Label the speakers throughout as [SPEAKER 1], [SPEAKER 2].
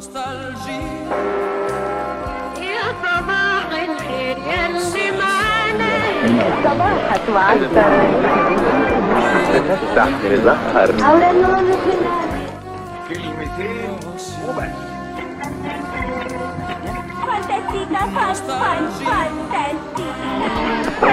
[SPEAKER 1] نوستالجي
[SPEAKER 2] يا صباح الخير يا اللي معانا
[SPEAKER 3] صباحك وعسل
[SPEAKER 4] نفتح نزهر
[SPEAKER 3] على نور في
[SPEAKER 4] كلمتين وبس
[SPEAKER 3] فانتاستيكا فان فان فانتاستيكا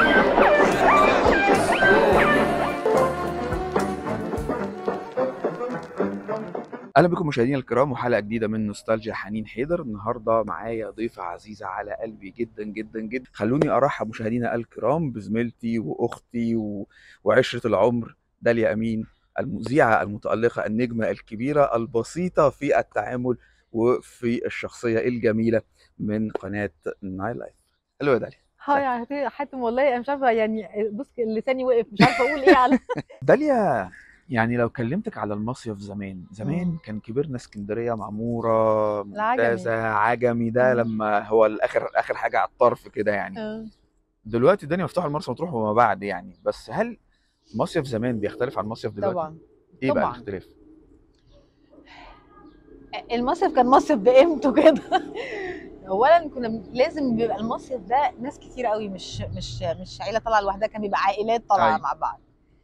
[SPEAKER 5] اهلا بكم مشاهدينا الكرام وحلقه جديده من نوستالجيا حنين حيدر النهارده معايا ضيفه عزيزه على قلبي جدا جدا جدا خلوني ارحب مشاهدينا الكرام بزميلتي واختي و... وعشره العمر داليا امين المذيعه المتالقه النجمه الكبيره البسيطه في التعامل وفي الشخصيه الجميله من قناه نايل لايف الو يا داليا
[SPEAKER 6] ها يا حاتم والله انا مش عارفه يعني بص لساني وقف مش عارفه اقول ايه على
[SPEAKER 5] داليا يعني لو كلمتك على المصيف زمان زمان
[SPEAKER 6] مم.
[SPEAKER 5] كان كبرنا اسكندريه معموره
[SPEAKER 6] العجمي.
[SPEAKER 5] ممتازه عجمي ده
[SPEAKER 6] مم.
[SPEAKER 5] لما هو الاخر اخر حاجه على الطرف كده يعني
[SPEAKER 6] آه.
[SPEAKER 5] دلوقتي الدنيا مفتوحه لمرسى مطروح وما بعد يعني بس هل مصيف زمان بيختلف عن مصيف دلوقتي
[SPEAKER 6] طبعا
[SPEAKER 5] ايه بقى
[SPEAKER 6] طبعاً.
[SPEAKER 5] الاختلاف
[SPEAKER 6] المصيف كان مصيف بقيمته كده اولا كنا بن- لازم بيبقى المصيف ده ناس كتير قوي مش مش مش عيله طالعه لوحدها كان بيبقى عائلات طالعه
[SPEAKER 5] أيوة.
[SPEAKER 6] مع بعض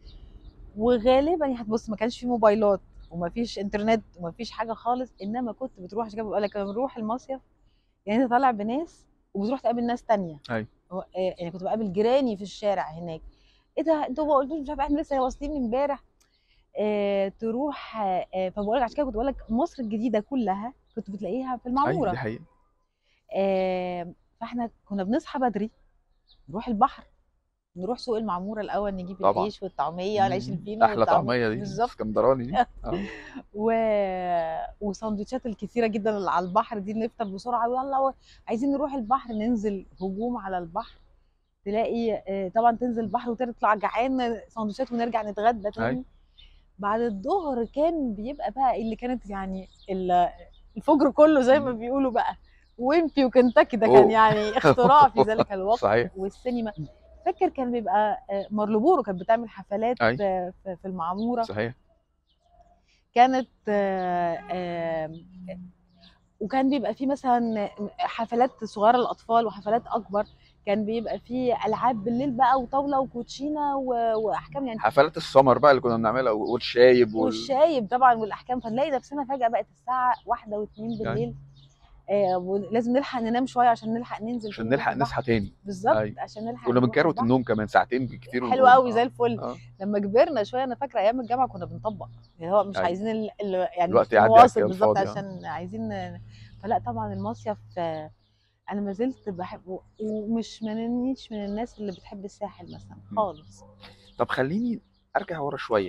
[SPEAKER 6] وغالبا يعني هتبص ما كانش في موبايلات وما فيش انترنت وما فيش حاجه خالص انما كنت بتروح عشان كده بقول لك كنا بنروح المصيف يعني انت طالع بناس وبتروح تقابل ناس تانية
[SPEAKER 5] أيوة.
[SPEAKER 6] هو- آه، يعني كنت بقابل جيراني في الشارع هناك ايه ده انتوا ما قلتوش مش عارف احنا لسه واصلين من امبارح آه تروح آه آه، فبقول لك عشان كده كنت بقول لك مصر الجديده كلها كنت بتلاقيها في
[SPEAKER 5] ايوه
[SPEAKER 6] المعموره
[SPEAKER 5] دي حقيقه
[SPEAKER 6] آه فاحنا كنا بنصحى بدري نروح البحر نروح سوق المعموره الاول نجيب
[SPEAKER 5] طبعاً.
[SPEAKER 6] العيش والطعميه والعيش
[SPEAKER 5] مم.
[SPEAKER 6] الفينو
[SPEAKER 5] احلى
[SPEAKER 6] والطعمية.
[SPEAKER 5] طعميه دي
[SPEAKER 6] بالظبط
[SPEAKER 5] اسكندراني دي آه.
[SPEAKER 6] و... وساندوتشات الكتيره جدا اللي على البحر دي نفطر بسرعه ويلا و- عايزين نروح البحر ننزل هجوم على البحر تلاقي آه، طبعا تنزل البحر وتطلع جعان ساندوتشات ونرجع نتغدى تاني
[SPEAKER 5] أيوة.
[SPEAKER 6] بعد الظهر كان بيبقى بقى اللي كانت يعني ال- الفجر كله زي ما بيقولوا بقى ويمبي وكنتاكي ده كان
[SPEAKER 5] أوه.
[SPEAKER 6] يعني اختراع في ذلك الوقت
[SPEAKER 5] صحيح
[SPEAKER 6] والسينما فاكر كان بيبقى آه، مارلبورو كانت بتعمل حفلات
[SPEAKER 5] أيوة.
[SPEAKER 6] آه، في في المعموره
[SPEAKER 5] صحيح
[SPEAKER 6] كانت آه، آه، وكان بيبقى في مثلا حفلات صغيره للاطفال وحفلات اكبر كان بيبقى في العاب بالليل بقى وطاوله وكوتشينه و- واحكام يعني
[SPEAKER 5] حفلات السمر بقى اللي كنا بنعملها والشايب وال...
[SPEAKER 6] والشايب طبعا والاحكام فنلاقي نفسنا فجاه بقت الساعه واحدة واتنين بالليل آه ولازم نلحق ننام شويه عشان نلحق ننزل
[SPEAKER 5] عشان
[SPEAKER 6] تاني
[SPEAKER 5] نلحق
[SPEAKER 6] البحر.
[SPEAKER 5] نصحى تاني
[SPEAKER 6] بالظبط
[SPEAKER 5] أيوة.
[SPEAKER 6] عشان نلحق
[SPEAKER 5] كنا
[SPEAKER 6] نروح
[SPEAKER 5] بنكروت
[SPEAKER 6] البحر.
[SPEAKER 5] النوم كمان ساعتين بالكتير
[SPEAKER 6] حلو
[SPEAKER 5] ونقوم.
[SPEAKER 6] قوي زي الفل
[SPEAKER 5] آه.
[SPEAKER 6] لما كبرنا شويه انا فاكره ايام الجامعه كنا بنطبق يعني هو مش
[SPEAKER 5] أيوة.
[SPEAKER 6] عايزين ال... ال... يعني
[SPEAKER 5] الوقت يعدي
[SPEAKER 6] نواصل
[SPEAKER 5] على
[SPEAKER 6] بالظبط
[SPEAKER 5] الفاضي، آه.
[SPEAKER 6] عشان عايزين فلا طبعا المصيف آه، انا ما زلت بحبه ومش مننيش من الناس اللي بتحب الساحل مثلا
[SPEAKER 5] م.
[SPEAKER 6] خالص
[SPEAKER 5] طب خليني ارجع ورا شويه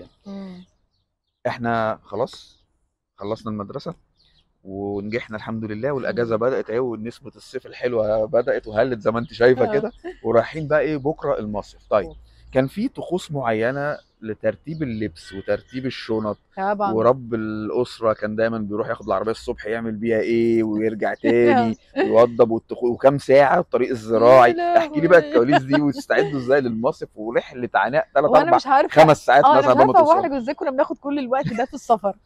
[SPEAKER 5] احنا خلاص خلصنا المدرسه ونجحنا الحمد لله والاجازه بدات اهي ونسمه الصيف الحلوه بدات وهلت زي ما انت شايفه
[SPEAKER 6] آه.
[SPEAKER 5] كده ورايحين بقى ايه بكره المصيف طيب
[SPEAKER 6] أوه.
[SPEAKER 5] كان في طقوس معينه لترتيب اللبس وترتيب الشنط
[SPEAKER 6] طبعا
[SPEAKER 5] ورب الاسره كان دايما بيروح ياخد العربيه الصبح يعمل بيها ايه ويرجع تاني ويوضب والتخو وكام ساعه الطريق الزراعي
[SPEAKER 6] يا
[SPEAKER 5] احكي لي بقى
[SPEAKER 6] لهوي.
[SPEAKER 5] الكواليس دي وتستعدوا ازاي للمصيف ورحله عناء ثلاث
[SPEAKER 6] وانا
[SPEAKER 5] اربع
[SPEAKER 6] مش عارفه
[SPEAKER 5] خمس ساعات
[SPEAKER 6] اه انا
[SPEAKER 5] مثلا
[SPEAKER 6] مش
[SPEAKER 5] لما
[SPEAKER 6] عارفه
[SPEAKER 5] توصل
[SPEAKER 6] واحنا ازاي كنا بناخد كل الوقت ده في السفر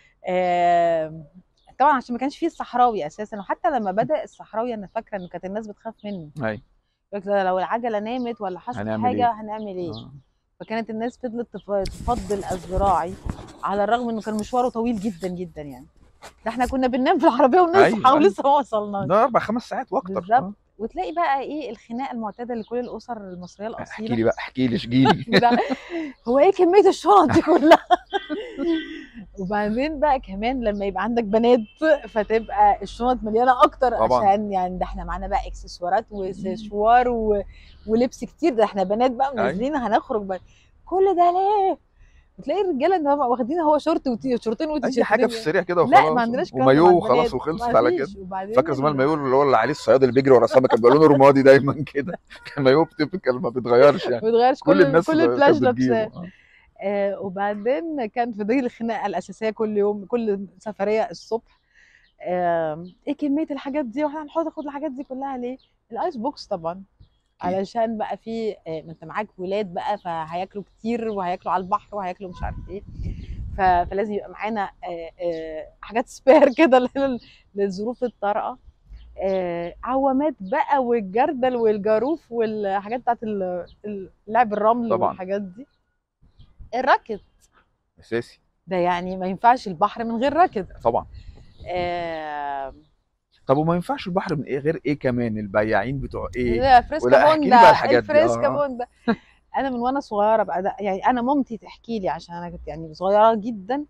[SPEAKER 6] آم، طبعا عشان ما كانش فيه الصحراوي اساسا وحتى لما بدا الصحراوي انا فاكره ان كانت الناس بتخاف منه
[SPEAKER 5] ايوه
[SPEAKER 6] يقول لك لو العجله نامت ولا حصل
[SPEAKER 5] هنعمل
[SPEAKER 6] حاجه
[SPEAKER 5] إيه؟
[SPEAKER 6] هنعمل ايه
[SPEAKER 5] آه.
[SPEAKER 6] فكانت الناس فضلت تف- تفضل الزراعي على الرغم انه كان مشواره طويل جدا جدا يعني ده احنا كنا بننام في العربيه ونصحى
[SPEAKER 5] أيوة، أيوة.
[SPEAKER 6] ولسه ما وصلناش
[SPEAKER 5] ده اربع خمس ساعات واكتر
[SPEAKER 6] بالظبط وتلاقي بقى ايه الخناقه المعتاده لكل الاسر المصريه
[SPEAKER 5] آه. احكي
[SPEAKER 6] الاصيله
[SPEAKER 5] لي بقى احكي لي اشجيلي
[SPEAKER 6] لا، هو ايه كميه الشنط دي كلها وبعدين بقى كمان لما يبقى عندك بنات فتبقى الشنط مليانه اكتر
[SPEAKER 5] طبعاً.
[SPEAKER 6] عشان يعني ده احنا معانا بقى اكسسوارات وسشوار و... ولبس كتير ده احنا بنات بقى
[SPEAKER 5] أيوة.
[SPEAKER 6] منزلين هنخرج بقى كل ده ليه؟ بتلاقي الرجاله ان هم واخدين هو شورت وتي شورتين وتيشيرتين
[SPEAKER 5] اي حاجه في السريع كده وخلاص
[SPEAKER 6] لا ما عندناش الكلام ده
[SPEAKER 5] ومايو
[SPEAKER 6] مع
[SPEAKER 5] وخلاص
[SPEAKER 6] البنات.
[SPEAKER 5] وخلصت على كده
[SPEAKER 6] مفيش. وبعدين
[SPEAKER 5] فاكر زمان
[SPEAKER 6] ال-
[SPEAKER 5] المايو اللي هو اللي عليه الصياد اللي بيجري ورا سمكه بيبقى لونه رمادي دايما كده كان مايو تيبيكال ما بيتغيرش
[SPEAKER 6] ما
[SPEAKER 5] يعني
[SPEAKER 6] بيتغيرش
[SPEAKER 5] كل
[SPEAKER 6] كل
[SPEAKER 5] الناس
[SPEAKER 6] كل
[SPEAKER 5] كانت
[SPEAKER 6] البلاج
[SPEAKER 5] بتجيبه.
[SPEAKER 6] لابساه
[SPEAKER 5] آه.
[SPEAKER 6] آه وبعدين كان في دي الخناقه الاساسيه كل يوم كل سفريه الصبح آه ايه كميه الحاجات دي واحنا هنحط ناخد الحاجات دي كلها ليه؟ الايس بوكس طبعا
[SPEAKER 5] أكيد.
[SPEAKER 6] علشان بقى في آه، ما انت معاك ولاد بقى فهياكلوا كتير وهياكلوا على البحر وهياكلوا مش عارف ايه ف- فلازم يبقى معانا آه، آه، حاجات سبير كده لل- للظروف الطارئه آه، عوامات بقى والجردل والجاروف والحاجات بتاعت ال- ال- لعب الرمل
[SPEAKER 5] طبعاً.
[SPEAKER 6] والحاجات دي الراكت
[SPEAKER 5] اساسي
[SPEAKER 6] ده يعني ما ينفعش البحر من غير راكت
[SPEAKER 5] طبعا
[SPEAKER 6] آه،
[SPEAKER 5] طب وما ينفعش البحر من ايه غير ايه كمان البياعين بتوع ايه
[SPEAKER 6] لا فريسكا
[SPEAKER 5] ولا احكي لي
[SPEAKER 6] بوندا
[SPEAKER 5] بقى الحاجات دي.
[SPEAKER 6] الفريسكا
[SPEAKER 5] آه.
[SPEAKER 6] بوندا انا من وانا صغيره بقى ده يعني انا مامتي تحكي لي عشان انا كنت يعني صغيره جدا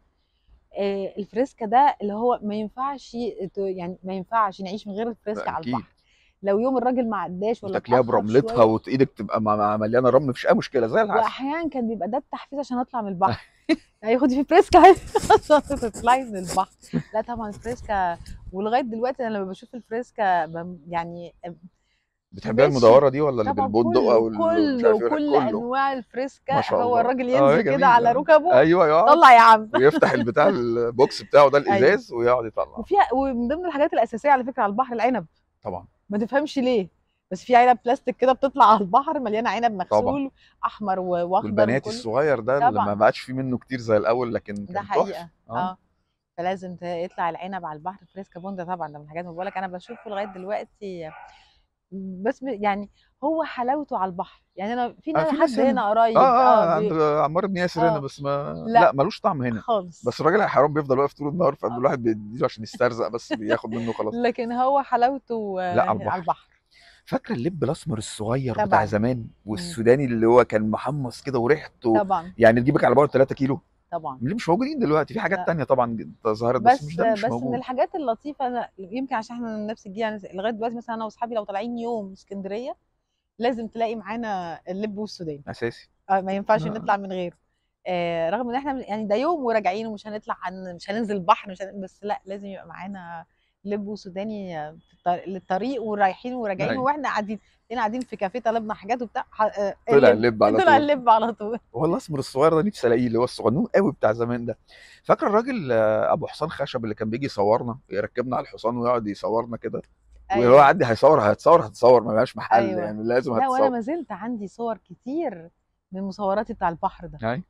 [SPEAKER 6] آه، الفريسكا ده اللي هو ما ينفعش ت- يعني ما ينفعش نعيش من غير الفريسكا على
[SPEAKER 5] اكيد
[SPEAKER 6] البحر لو يوم الراجل ما عداش ولا
[SPEAKER 5] وتاكليها
[SPEAKER 6] اتأخر
[SPEAKER 5] برملتها
[SPEAKER 6] شوية،
[SPEAKER 5] وايدك تبقى م- م- مليانه رمل مفيش اي مشكله زي العسل
[SPEAKER 6] واحيانا كان بيبقى ده التحفيز عشان اطلع من البحر يعني خدي في فريسكا عشان تطلعي من البحر لا طبعا الفريسكا ولغايه دلوقتي انا لما بشوف الفريسكا بم- يعني
[SPEAKER 5] بتحبيها
[SPEAKER 6] ماشي.
[SPEAKER 5] المدوره دي ولا اللي
[SPEAKER 6] طبعا
[SPEAKER 5] بالبندق او
[SPEAKER 6] كله
[SPEAKER 5] اللي مش عارف
[SPEAKER 6] كله
[SPEAKER 5] إيه؟
[SPEAKER 6] كل
[SPEAKER 5] كله
[SPEAKER 6] انواع الفريسكا
[SPEAKER 5] ما شاء
[SPEAKER 6] هو
[SPEAKER 5] الله.
[SPEAKER 6] الراجل
[SPEAKER 5] آه،
[SPEAKER 6] ينزل
[SPEAKER 5] جميل.
[SPEAKER 6] كده على ركبه
[SPEAKER 5] ايوه يقعد
[SPEAKER 6] طلع يا عم
[SPEAKER 5] ويفتح البتاع البوكس بتاعه ده الازاز ويقعد يطلع
[SPEAKER 6] وفيها ومن ضمن الحاجات الاساسيه على فكره على البحر العنب
[SPEAKER 5] طبعا
[SPEAKER 6] ما تفهمش ليه بس في علب بلاستيك كده بتطلع على البحر مليانه عنب مغسول احمر و- واخضر
[SPEAKER 5] والبنات
[SPEAKER 6] وكله.
[SPEAKER 5] الصغير ده اللي
[SPEAKER 6] طبعاً.
[SPEAKER 5] ما بقاش فيه منه كتير زي الاول لكن كان
[SPEAKER 6] ده
[SPEAKER 5] تحفة.
[SPEAKER 6] حقيقه
[SPEAKER 5] اه
[SPEAKER 6] اه فلازم ت- يطلع العنب على البحر فريسكا بوندا طبعا ده من الحاجات اللي بقول لك انا بشوفه لغايه دلوقتي بس ب- يعني هو حلاوته على البحر يعني انا في
[SPEAKER 5] آه،
[SPEAKER 6] ناس
[SPEAKER 5] في
[SPEAKER 6] حد
[SPEAKER 5] ناس هنا.
[SPEAKER 6] هنا قريب
[SPEAKER 5] اه اه
[SPEAKER 6] بي-
[SPEAKER 5] عند عمار بن ياسر هنا
[SPEAKER 6] آه.
[SPEAKER 5] بس ما
[SPEAKER 6] لا.
[SPEAKER 5] لا ملوش طعم هنا
[SPEAKER 6] خالص
[SPEAKER 5] بس الراجل حرام بيفضل واقف طول النهار فقبل الواحد بيديله عشان يسترزق بس بياخد منه خلاص
[SPEAKER 6] لكن هو حلاوته آه،
[SPEAKER 5] لا، على
[SPEAKER 6] على
[SPEAKER 5] البحر.
[SPEAKER 6] البحر
[SPEAKER 5] فاكره اللب الاسمر الصغير بتاع
[SPEAKER 6] طبعاً.
[SPEAKER 5] زمان والسوداني اللي هو كان محمص كده وريحته
[SPEAKER 6] طبعا
[SPEAKER 5] يعني تجيبك على بعد 3 كيلو
[SPEAKER 6] طبعا
[SPEAKER 5] اللي مش موجودين دلوقتي في حاجات
[SPEAKER 6] لا.
[SPEAKER 5] تانية طبعا ظهرت بس,
[SPEAKER 6] بس
[SPEAKER 5] مش ده مش
[SPEAKER 6] بس من
[SPEAKER 5] موجود
[SPEAKER 6] الحاجات اللطيفه انا يمكن عشان احنا من نفس الجيل يعني لغايه دلوقتي مثلا انا واصحابي لو طالعين يوم اسكندريه لازم تلاقي معانا اللب والسوداني
[SPEAKER 5] اساسي
[SPEAKER 6] آه، ما ينفعش
[SPEAKER 5] آه.
[SPEAKER 6] نطلع من غيره آه، رغم ان احنا يعني ده يوم وراجعين ومش هنطلع عن مش هننزل البحر مش هن... بس لا لازم يبقى معانا لب وسوداني آه، في الطريق- للطريق ورايحين وراجعين
[SPEAKER 5] أيوة.
[SPEAKER 6] واحنا قاعدين هنا قاعدين في كافيه طلبنا حاجات وبتاع ح- آه،
[SPEAKER 5] طلع اللب على
[SPEAKER 6] طلع
[SPEAKER 5] طول.
[SPEAKER 6] اللب على طول
[SPEAKER 5] هو الاسمر الصغير ده نفسي الاقيه اللي هو الصغنون قوي بتاع زمان ده فاكر الراجل آه، ابو حصان خشب اللي كان بيجي يصورنا يركبنا على الحصان ويقعد يصورنا كده وهو عادي هيصور هيتصور هتصور ما بقاش محل
[SPEAKER 6] أيوة.
[SPEAKER 5] يعني لازم
[SPEAKER 6] لا وانا
[SPEAKER 5] هتصور
[SPEAKER 6] ما زلت عندي صور كتير من مصوراتي بتاع البحر ده
[SPEAKER 5] أي.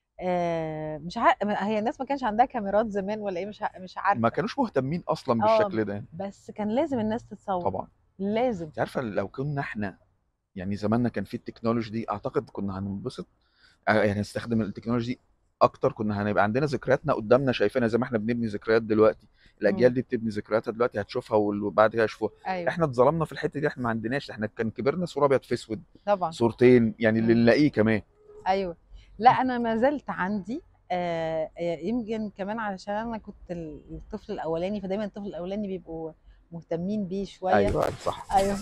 [SPEAKER 6] آه مش عارف هي الناس ما كانش عندها كاميرات زمان ولا ايه مش ع- مش عارفه
[SPEAKER 5] ما كانوش مهتمين اصلا
[SPEAKER 6] آه.
[SPEAKER 5] بالشكل ده
[SPEAKER 6] بس كان لازم الناس تتصور
[SPEAKER 5] طبعا
[SPEAKER 6] لازم
[SPEAKER 5] انت عارفه لو كنا احنا يعني زماننا كان في التكنولوجي دي اعتقد كنا هننبسط آه، يعني نستخدم التكنولوجي دي اكتر كنا هنبقى عندنا ذكرياتنا قدامنا شايفينها زي ما احنا بنبني ذكريات دلوقتي الاجيال دي بتبني ذكرياتها دلوقتي هتشوفها وبعد كده يشوفوها
[SPEAKER 6] ايوه
[SPEAKER 5] احنا اتظلمنا في الحته دي احنا ما عندناش احنا كان كبرنا صوره ابيض في اسود
[SPEAKER 6] طبعا
[SPEAKER 5] صورتين يعني اللي
[SPEAKER 6] مم.
[SPEAKER 5] نلاقيه كمان
[SPEAKER 6] ايوه لا انا ما زلت عندي آه آه، يمكن كمان علشان انا كنت ال- الطفل الاولاني فدايما الطفل الاولاني بيبقوا مهتمين بيه شويه
[SPEAKER 5] ايوه صح
[SPEAKER 6] ايوه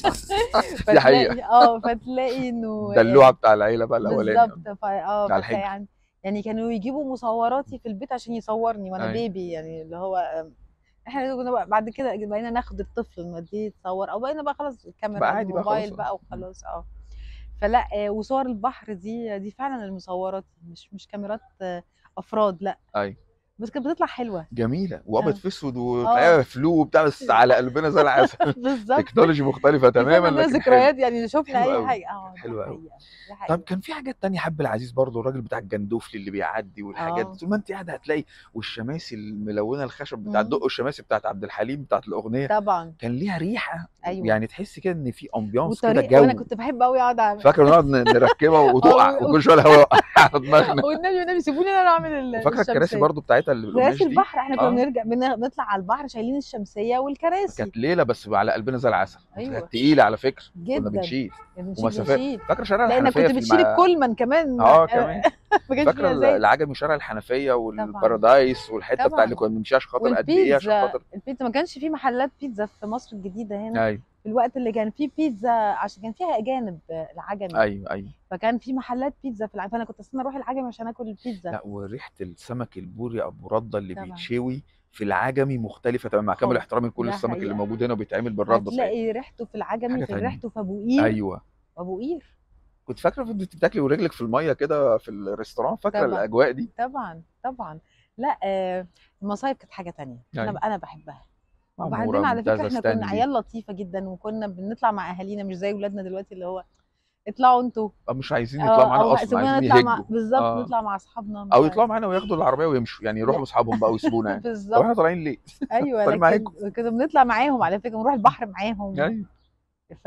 [SPEAKER 5] دي حقيقه
[SPEAKER 6] فتلاقي اه فتلاقي انه
[SPEAKER 5] الدلوعه بتاع العيله بقى الاولاني
[SPEAKER 6] بالظبط فا اه
[SPEAKER 5] بتاع
[SPEAKER 6] فتلاقي
[SPEAKER 5] الحج.
[SPEAKER 6] يعني يعني كانوا يجيبوا مصوراتي في البيت عشان يصورني وانا
[SPEAKER 5] أيوة.
[SPEAKER 6] بيبي يعني اللي هو آم، احنا كنا بقى بعد كده بقينا ناخد الطفل نوديه يتصور او بقينا بقى خلاص الكاميرا
[SPEAKER 5] بقى عادي بقى
[SPEAKER 6] الموبايل
[SPEAKER 5] خلاص.
[SPEAKER 6] بقى وخلاص اه فلا آه، وصور البحر دي دي فعلا المصورات مش مش كاميرات آه، افراد لا
[SPEAKER 5] ايوه
[SPEAKER 6] بس كانت بتطلع حلوه
[SPEAKER 5] جميله وابيض
[SPEAKER 6] آه.
[SPEAKER 5] في اسود وتلاقيها فلو وبتاع بس على قلبنا زي العسل
[SPEAKER 6] بالظبط
[SPEAKER 5] تكنولوجي مختلفه تماما
[SPEAKER 6] عندنا
[SPEAKER 5] لكن حلو.
[SPEAKER 6] ذكريات يعني شفنا
[SPEAKER 5] حلوة
[SPEAKER 6] اي
[SPEAKER 5] أوي.
[SPEAKER 6] حاجه اه دي
[SPEAKER 5] حلوة أوي.
[SPEAKER 6] حقيقة، دي حقيقة.
[SPEAKER 5] طب كان في حاجات تانية حب العزيز برضه الراجل بتاع الجندوفلي اللي بيعدي والحاجات
[SPEAKER 6] آه.
[SPEAKER 5] دي طول ما انت قاعده هتلاقي والشماسي الملونه الخشب بتاع
[SPEAKER 6] مم.
[SPEAKER 5] الدق الشماسي بتاعت عبد الحليم بتاعت الاغنيه
[SPEAKER 6] طبعا
[SPEAKER 5] كان ليها ريحه
[SPEAKER 6] أيوة.
[SPEAKER 5] يعني تحس كده ان في امبيانس كده
[SPEAKER 6] والطريق وانا
[SPEAKER 5] جو
[SPEAKER 6] كنت بحب قوي اقعد اعمل
[SPEAKER 5] فاكره نقعد ن- نركبها وتقع
[SPEAKER 6] آه.
[SPEAKER 5] وكل شويه الهواء يوقع على دماغنا
[SPEAKER 6] والنبي والنبي سيبوني انا اعمل ال-
[SPEAKER 5] فاكره الكراسي
[SPEAKER 6] الشمسية.
[SPEAKER 5] برضه بتاعتها اللي بالقماش
[SPEAKER 6] كراسي
[SPEAKER 5] دي
[SPEAKER 6] البحر احنا كنا
[SPEAKER 5] آه.
[SPEAKER 6] بنرجع بن- بنطلع على البحر شايلين الشمسيه والكراسي
[SPEAKER 5] كانت ليله بس على قلبنا زي العسل
[SPEAKER 6] أيوة.
[SPEAKER 5] كانت تقيله على فكره كنا
[SPEAKER 6] جدا
[SPEAKER 5] بنشيل
[SPEAKER 6] بنشيل
[SPEAKER 5] ومسافات
[SPEAKER 6] بنشيل
[SPEAKER 5] فاكره شارع
[SPEAKER 6] لانك
[SPEAKER 5] الحنفيه
[SPEAKER 6] كنت
[SPEAKER 5] في
[SPEAKER 6] بتشيل
[SPEAKER 5] المع...
[SPEAKER 6] الكولمان كمان
[SPEAKER 5] اه كمان
[SPEAKER 6] ما كانش
[SPEAKER 5] فاكره
[SPEAKER 6] فيها زي
[SPEAKER 5] العجمي شارع الحنفيه والبارادايس والحته بتاع اللي
[SPEAKER 6] طبعاً.
[SPEAKER 5] كنا بنمشيها عشان خاطر قد ايه عشان
[SPEAKER 6] والبيتزا
[SPEAKER 5] خاطر
[SPEAKER 6] البيتزا ما كانش في محلات بيتزا في مصر الجديده هنا
[SPEAKER 5] ايوه
[SPEAKER 6] في الوقت اللي كان فيه بيتزا عشان كان فيها اجانب العجمي
[SPEAKER 5] ايوه ايوه
[SPEAKER 6] فكان في محلات بيتزا في العجمي فانا كنت استنى اروح العجمي عشان اكل البيتزا
[SPEAKER 5] لا وريحه السمك البوري ابو رده اللي
[SPEAKER 6] طبعاً.
[SPEAKER 5] بيتشوي في العجمي مختلفه تماما مع كامل
[SPEAKER 6] خالص.
[SPEAKER 5] احترامي لكل
[SPEAKER 6] ده
[SPEAKER 5] السمك اللي
[SPEAKER 6] حقيقة.
[SPEAKER 5] موجود هنا وبيتعمل بالرده صحيح
[SPEAKER 6] هتلاقي ريحته في العجمي
[SPEAKER 5] حاجة
[SPEAKER 6] في
[SPEAKER 5] تانية.
[SPEAKER 6] ريحته في ابو قير
[SPEAKER 5] ايوه
[SPEAKER 6] ابو قير
[SPEAKER 5] كنت فاكره كنت بتاكلي ورجلك في الميه كده في الريستوران فاكره
[SPEAKER 6] طبعاً.
[SPEAKER 5] الاجواء دي
[SPEAKER 6] طبعا طبعا لا آه المصايف كانت حاجه تانية انا
[SPEAKER 5] أيوة.
[SPEAKER 6] انا بحبها
[SPEAKER 5] معمورة،
[SPEAKER 6] وبعدين على فكره
[SPEAKER 5] ممتازة،
[SPEAKER 6] احنا كنا
[SPEAKER 5] ستانلي.
[SPEAKER 6] عيال لطيفه جدا وكنا بنطلع مع اهالينا مش زي ولادنا دلوقتي اللي هو اطلعوا انتوا
[SPEAKER 5] أو مش عايزين
[SPEAKER 6] آه،
[SPEAKER 5] يطلعوا معانا
[SPEAKER 6] أو
[SPEAKER 5] اصلا
[SPEAKER 6] سيبونا
[SPEAKER 5] عايزين
[SPEAKER 6] نطلع مع
[SPEAKER 5] يهجوا
[SPEAKER 6] بالظبط
[SPEAKER 5] آه.
[SPEAKER 6] نطلع مع اصحابنا مش
[SPEAKER 5] او
[SPEAKER 6] عارف.
[SPEAKER 5] يطلعوا معانا وياخدوا العربيه ويمشوا يعني يروحوا لاصحابهم بقى ويسيبونا يعني طب
[SPEAKER 6] بالظبط
[SPEAKER 5] احنا طالعين ليه؟
[SPEAKER 6] ايوه
[SPEAKER 5] طالعين
[SPEAKER 6] لكن كنا بنطلع معاهم على فكره نروح البحر معاهم
[SPEAKER 5] ايوه
[SPEAKER 6] ف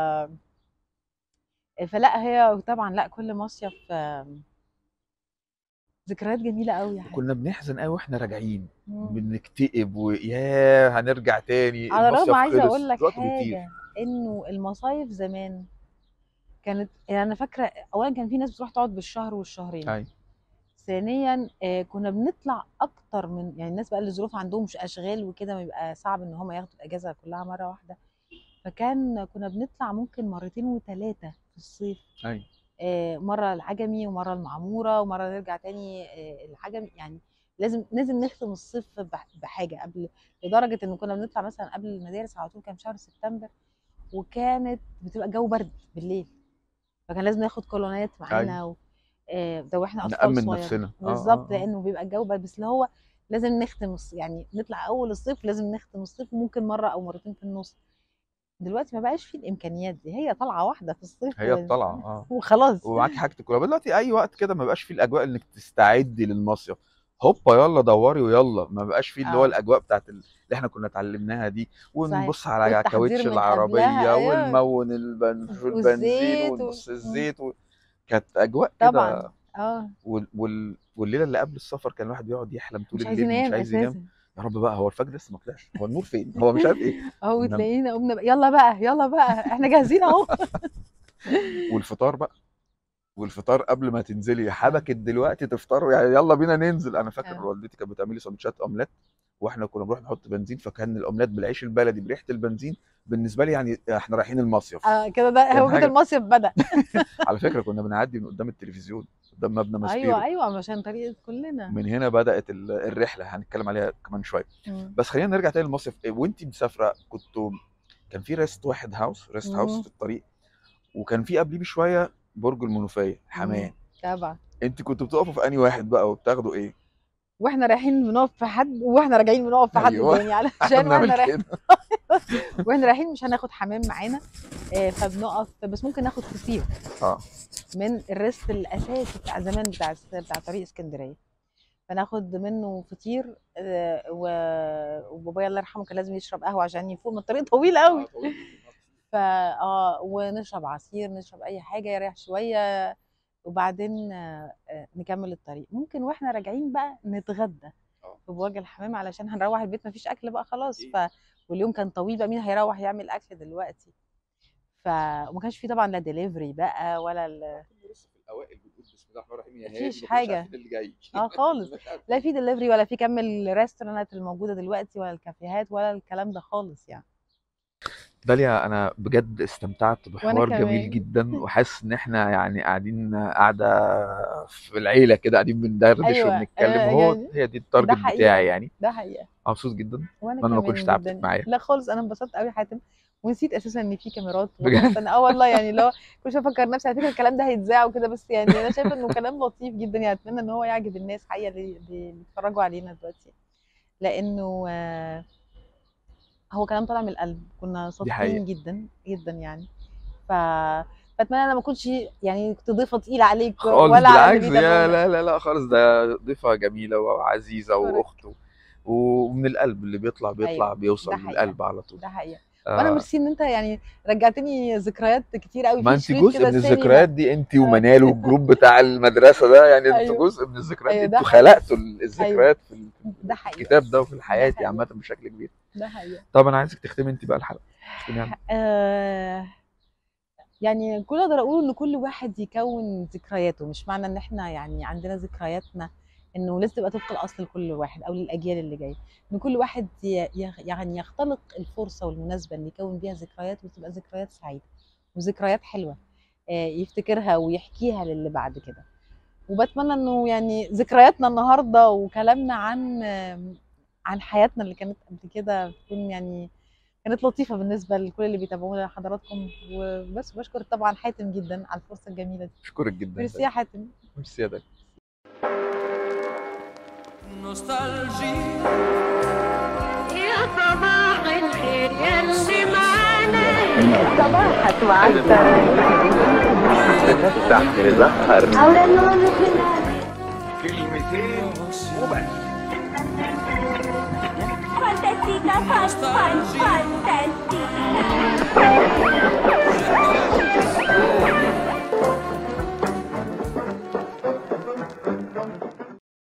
[SPEAKER 6] فلا هي طبعا لا كل مصيف آم، ذكريات جميله قوي يا حبيبي
[SPEAKER 5] كنا بنحزن قوي واحنا راجعين
[SPEAKER 6] مم.
[SPEAKER 5] بنكتئب وياه هنرجع تاني
[SPEAKER 6] على
[SPEAKER 5] المصيف
[SPEAKER 6] الرغم عايزه
[SPEAKER 5] خلص،
[SPEAKER 6] اقول لك
[SPEAKER 5] الوقت بيطير.
[SPEAKER 6] حاجه انه المصايف زمان كانت يعني انا فاكره اولا كان في ناس بتروح تقعد بالشهر والشهرين
[SPEAKER 5] ايوه
[SPEAKER 6] ثانيا آه، كنا بنطلع اكتر من يعني الناس بقى اللي ظروف عندهم مش اشغال وكده ما بيبقى صعب ان هم ياخدوا الاجازه كلها مره واحده فكان كنا بنطلع ممكن مرتين وثلاثه في الصيف
[SPEAKER 5] ايوه
[SPEAKER 6] آه، مره العجمي ومره المعموره ومره نرجع تاني آه، العجمي يعني لازم لازم نختم الصيف بح- بحاجه قبل لدرجه ان كنا بنطلع مثلا قبل المدارس على طول كان شهر سبتمبر وكانت بتبقى الجو برد بالليل فكان لازم ناخد كولونات معانا و... آه، ده واحنا اطفال
[SPEAKER 5] نأمن
[SPEAKER 6] صغيرين.
[SPEAKER 5] نفسنا. آه،
[SPEAKER 6] بالظبط
[SPEAKER 5] آه، آه.
[SPEAKER 6] لانه بيبقى الجو برد بس اللي هو لازم نختم الص- يعني نطلع اول الصيف لازم نختم الصيف وممكن مره او مرتين في النص دلوقتي ما بقاش فيه الامكانيات دي هي طالعه واحده في الصيف
[SPEAKER 5] هي
[SPEAKER 6] و-
[SPEAKER 5] الطلعه اه
[SPEAKER 6] وخلاص
[SPEAKER 5] ومعاكي حاجتك كلها دلوقتي اي وقت كده ما بقاش فيه الاجواء انك تستعدي للمصيف هوبا يلا دوري ويلا ما بقاش فيه اللي هو
[SPEAKER 6] آه.
[SPEAKER 5] الاجواء بتاعت ال- اللي احنا كنا اتعلمناها دي ونبص
[SPEAKER 6] صحيح.
[SPEAKER 5] على
[SPEAKER 6] والتحضير
[SPEAKER 5] كاوتش
[SPEAKER 6] من
[SPEAKER 5] العربيه
[SPEAKER 6] قبلها، أيوة.
[SPEAKER 5] ونمون البن-
[SPEAKER 6] والزيت
[SPEAKER 5] البنزين
[SPEAKER 6] و-
[SPEAKER 5] ونص
[SPEAKER 6] مم.
[SPEAKER 5] الزيت و... كانت اجواء كده
[SPEAKER 6] طبعا اه
[SPEAKER 5] وال... وال... والليله اللي قبل السفر كان الواحد بيقعد يحلم طول
[SPEAKER 6] مش عايز
[SPEAKER 5] الليل مش
[SPEAKER 6] ينام
[SPEAKER 5] عايز ينام
[SPEAKER 6] اساسا
[SPEAKER 5] يا رب بقى هو الفجر لسه ما طلعش هو النور فين هو مش عارف ايه
[SPEAKER 6] اهو
[SPEAKER 5] إنما-
[SPEAKER 6] تلاقينا قمنا بقى يلا بقى يلا بقى احنا جاهزين اهو
[SPEAKER 5] والفطار بقى والفطار قبل ما تنزلي حبكت دلوقتي تفطروا يعني يلا بينا ننزل انا فاكر
[SPEAKER 6] آه.
[SPEAKER 5] والدتي كانت بتعمل لي سندوتشات اومليت واحنا كنا بنروح نحط بنزين فكان الاومليت بالعيش البلدي بريحه البنزين بالنسبه لي يعني احنا رايحين المصيف
[SPEAKER 6] آه كده ده
[SPEAKER 5] كان
[SPEAKER 6] هو كده
[SPEAKER 5] حاجة-
[SPEAKER 6] المصيف بدا
[SPEAKER 5] على فكره كنا بنعدي من قدام التلفزيون قدام مبنى ماسبيرو
[SPEAKER 6] ايوه ايوه عشان طريقه كلنا
[SPEAKER 5] من هنا بدات ال- الرحله هنتكلم عليها كمان شويه
[SPEAKER 6] مم.
[SPEAKER 5] بس خلينا نرجع تاني للمصيف إيه، وانتي مسافره كنتوا كان في ريست واحد هاوس ريست هاوس
[SPEAKER 6] مم.
[SPEAKER 5] في الطريق وكان في قبليه بشويه برج المنوفيه حماه
[SPEAKER 6] مم. طبعا
[SPEAKER 5] انت كنتوا بتقفوا في انهي واحد بقى وبتاخدوا ايه؟
[SPEAKER 6] واحنا رايحين بنقف في حد واحنا راجعين بنقف في حد
[SPEAKER 5] أيوة.
[SPEAKER 6] تاني علشان
[SPEAKER 5] احنا
[SPEAKER 6] واحنا
[SPEAKER 5] بنعمل
[SPEAKER 6] رايحين
[SPEAKER 5] كده
[SPEAKER 6] واحنا رايحين مش هناخد حمام معانا آه، فبنقف بس ممكن ناخد فطير
[SPEAKER 5] اه
[SPEAKER 6] من الريست الاساسي بتاع زمان بتاع بتاع طريق اسكندريه فناخد منه فطير آه، و- وبابايا الله يرحمه كان لازم يشرب قهوه عشان يفوق من الطريق طويل قوي فا اه ونشرب عصير نشرب اي حاجه يريح شويه وبعدين آه، آه، نكمل الطريق ممكن واحنا راجعين بقى نتغدى
[SPEAKER 5] آه.
[SPEAKER 6] في بواجه الحمام علشان هنروح البيت مفيش اكل بقى خلاص ف واليوم كان طويل بقى مين هيروح يعمل اكل دلوقتي فما كانش في طبعا لا دليفري بقى ولا ال...
[SPEAKER 5] لسه في الاوائل بنقول بسم الله الرحمن الرحيم يا
[SPEAKER 6] مفيش
[SPEAKER 5] هادي، ما كناش
[SPEAKER 6] حاجة.
[SPEAKER 5] عارفين اللي جاي
[SPEAKER 6] اه خالص لا في دليفري ولا في كم الريستورانات الموجوده دلوقتي ولا الكافيهات ولا الكلام ده خالص يعني
[SPEAKER 5] داليا انا بجد استمتعت بحوار
[SPEAKER 6] كمان.
[SPEAKER 5] جميل جدا وحاسس ان احنا يعني قاعدين قاعده في العيله كده قاعدين بندردش
[SPEAKER 6] أيوة،
[SPEAKER 5] وبنتكلم
[SPEAKER 6] آه،
[SPEAKER 5] وهو
[SPEAKER 6] يعني
[SPEAKER 5] هي دي التارجت
[SPEAKER 6] حقيقي.
[SPEAKER 5] بتاعي يعني
[SPEAKER 6] ده حقيقه
[SPEAKER 5] مبسوط جدا
[SPEAKER 6] وانا
[SPEAKER 5] أنا ما
[SPEAKER 6] كمان
[SPEAKER 5] كنتش تعبتك
[SPEAKER 6] جداً.
[SPEAKER 5] معايا.
[SPEAKER 6] لا خالص انا انبسطت قوي حاتم ونسيت اساسا ان في كاميرات
[SPEAKER 5] بجد؟
[SPEAKER 6] انا اه والله يعني لو كل شويه افكر نفسي على فكره الكلام ده هيتذاع وكده بس يعني انا شايفه انه كلام لطيف جدا يعني اتمنى ان هو يعجب الناس حقيقه اللي اللي بيتفرجوا علينا دلوقتي لانه آه، هو كلام طالع من القلب كنا
[SPEAKER 5] حقيقة.
[SPEAKER 6] صادقين جدا جدا يعني ف فاتمنى انا ما كنتش يعني كنت ضيفه تقيله عليك
[SPEAKER 5] خالص
[SPEAKER 6] ولا على اللي
[SPEAKER 5] بالعكس يا
[SPEAKER 6] بيتابعونا.
[SPEAKER 5] لا لا لا خالص ده ضيفه جميله وعزيزه
[SPEAKER 6] أشكرك.
[SPEAKER 5] واخت و- ومن القلب اللي بيطلع بيطلع
[SPEAKER 6] أيوة،
[SPEAKER 5] بيوصل
[SPEAKER 6] ده حقيقة.
[SPEAKER 5] للقلب على طول
[SPEAKER 6] ده حقيقه وانا
[SPEAKER 5] آه،
[SPEAKER 6] ميرسي ان انت يعني رجعتني ذكريات كتير قوي
[SPEAKER 5] ما
[SPEAKER 6] في
[SPEAKER 5] انت
[SPEAKER 6] شريط
[SPEAKER 5] جزء
[SPEAKER 6] كده
[SPEAKER 5] من
[SPEAKER 6] سينما.
[SPEAKER 5] الذكريات دي انت ومنال والجروب بتاع المدرسه ده يعني انتوا
[SPEAKER 6] أيوة.
[SPEAKER 5] جزء من الذكريات
[SPEAKER 6] أيوة،
[SPEAKER 5] دي
[SPEAKER 6] ده
[SPEAKER 5] انتوا
[SPEAKER 6] حقيقي.
[SPEAKER 5] خلقتوا الذكريات في ال-
[SPEAKER 6] ده حقيقي
[SPEAKER 5] الكتاب ده وفي الحياه
[SPEAKER 6] حقيقي.
[SPEAKER 5] عامه بشكل كبير
[SPEAKER 6] ده حقيقي
[SPEAKER 5] طب انا عايزك تختمي انت بقى الحلقه تختمي عنها.
[SPEAKER 6] آه يعني كل اقدر اقول ان كل واحد يكون ذكرياته مش معنى ان احنا يعني عندنا ذكرياتنا انه لازم تبقى طبق الاصل لكل واحد او للاجيال اللي جايه ان كل واحد ي- يخ- يعني يختلق الفرصه والمناسبه اللي يكون بيها ذكريات وتبقى ذكريات سعيده وذكريات حلوه آه يفتكرها ويحكيها للي بعد كده وبتمنى انه يعني ذكرياتنا النهارده وكلامنا عن آم، عن حياتنا اللي كانت قبل كده تكون يعني كانت لطيفه بالنسبه لكل اللي بيتابعونا حضراتكم وبس بشكر طبعا حاتم جدا على الفرصه الجميله دي
[SPEAKER 5] اشكرك جدا
[SPEAKER 6] ميرسي يا حاتم
[SPEAKER 5] ميرسي يا داليا.
[SPEAKER 1] Nostalgie,
[SPEAKER 2] يا صباح الخير يا اللي معانا
[SPEAKER 3] صباحك مع السلامة
[SPEAKER 4] تفتح تزهر
[SPEAKER 3] Ahora no vamos a nada.
[SPEAKER 4] كلمتين وبس
[SPEAKER 3] Fantastica, fan, fan, fantastica.